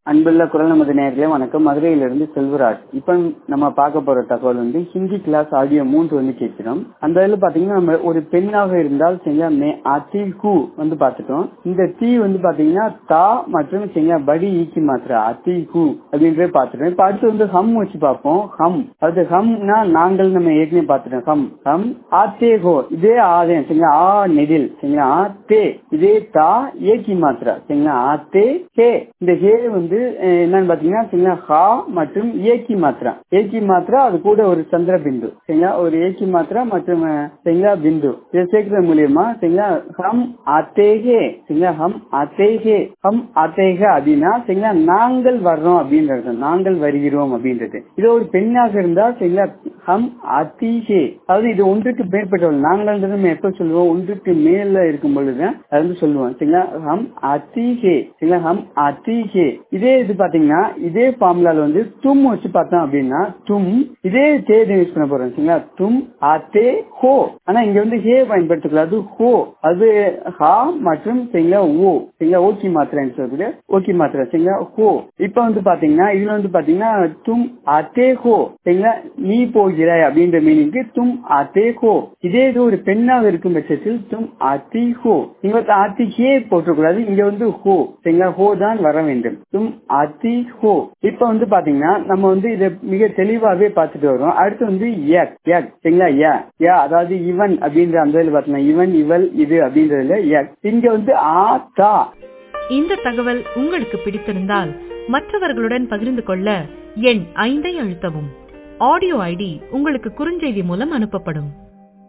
அன்புள்ள குரல் நமது நேர்களே வணக்கம் மதுரையிலிருந்து செல்வராஜ் இப்ப நம்ம பார்க்க போற தகவல் வந்து ஹிந்தி கிளாஸ் ஆடியோ மூன்று வந்து கேட்கிறோம் அந்த இதுல பாத்தீங்கன்னா நம்ம ஒரு பெண்ணாக இருந்தால் செஞ்சா மே அத்தி ஹூ வந்து பாத்துட்டோம் இந்த தீ வந்து பாத்தீங்கன்னா தா மற்றும் செஞ்சா படி ஈக்கி மாத்திரா அத்தி ஹூ அப்படின்றத பாத்துட்டோம் இப்ப அடுத்து வந்து ஹம் வச்சு பார்ப்போம் ஹம் அது ஹம்னா நாங்கள் நம்ம ஏற்கனவே பாத்துட்டோம் ஹம் ஹம் ஆத்தே ஹோ இதே ஆதே சரிங்களா ஆ நெடில் சரிங்களா ஆ தே இதே தா ஏக்கி மாத்திரா சரிங்களா ஆத்தே ஹே இந்த ஹே வந்து அஹ், என்னன்னு பாத்தீங்கன்னா சரிங்களா ஹா மற்றும் ஏக்கி மாத்திரா ஏக்கி மாத்திரா அது கூட ஒரு சந்திர பிந்து சரிங்களா ஒரு ஏக்கி மாத்திரா மற்றும் அஹ், சரிங்களா பிந்து இதை சேர்க்கறது மூலியமா சரிங்களா ஹம் ஆத்தேகே சரிங்களா ஹம் ஆத்தேகே ஹம் ஆத்தேக அப்படின்னா சரிங்களா நாங்கள் வர்றோம் அப்படின்றது நாங்கள் வருகிறோம் அப்படின்றது இது ஒரு பெண்ணாக இருந்தா சரிங்களா ஹம் அதிகே அதாவது இது ஒன்றுக்கு மேற்பட்டவள் நாங்கள்ன்றது நம்ம எப்ப சொல்லுவோம் ஒன்றுக்கு மேல இருக்கும் பொழுது அது வந்து சொல்லுவோம் சரிங்களா ஹம் அதிகே சரிங்களா ஹம் அதிகே இதே இது பாத்தீங்கன்னா இதே ஃபார்முலால வந்து தும் வச்சு பார்த்தோம் அப்படின்னா தும் இதே தேதி யூஸ் பண்ண போறோம் சரிங்களா தும் ஆத்தே ஹோ ஆனா இங்க வந்து ஹே பயன்படுத்தக்கூடாது ஹோ அது ஹா மற்றும் சரிங்களா ஓ சரிங்களா ஓகி மாத்திரைன்னு சொல்லக்கூடிய ஓகி மாத்திரை சரிங்களா ஹோ இப்ப வந்து பாத்தீங்கன்னா இதுல வந்து பாத்தீங்கன்னா தும் ஆத்தே ஹோ சரிங்களா நீ போகிறாய் அப்படின்ற மீனிங்க்கு தும் ஆத்தே ஹோ இதே இது ஒரு பெண்ணாக இருக்கும் பட்சத்தில் தும் ஆத்தி ஹோ இங்க வந்து ஆத்தி ஹே போட்டக்கூடாது இங்க வந்து ஹோ சரிங்களா ஹோ தான் வர வேண்டும் தும் ஆத்தி ஹோ இப்ப வந்து பாத்தீங்கன்னா நம்ம வந்து இதை மிக தெளிவாகவே பார்த்துட்டு வரோம் அடுத்து வந்து யக் யக் சரிங்களா யா யா அதாவது இவன் அப்படின்ற அந்த இதுல பாத்தீங்கன்னா இவன் இவள் இது அப்படின்றதுல யக் இங்க வந்து ஆ தா இந்த தகவல் உங்களுக்கு பிடித்திருந்தால் மற்றவர்களுடன் பகிர்ந்து கொள்ள எண் ஐந்தை அழுத்தவும் ஆடியோ ஐடி உங்களுக்கு குறுஞ்செய்தி மூலம் அனுப்பப்படும்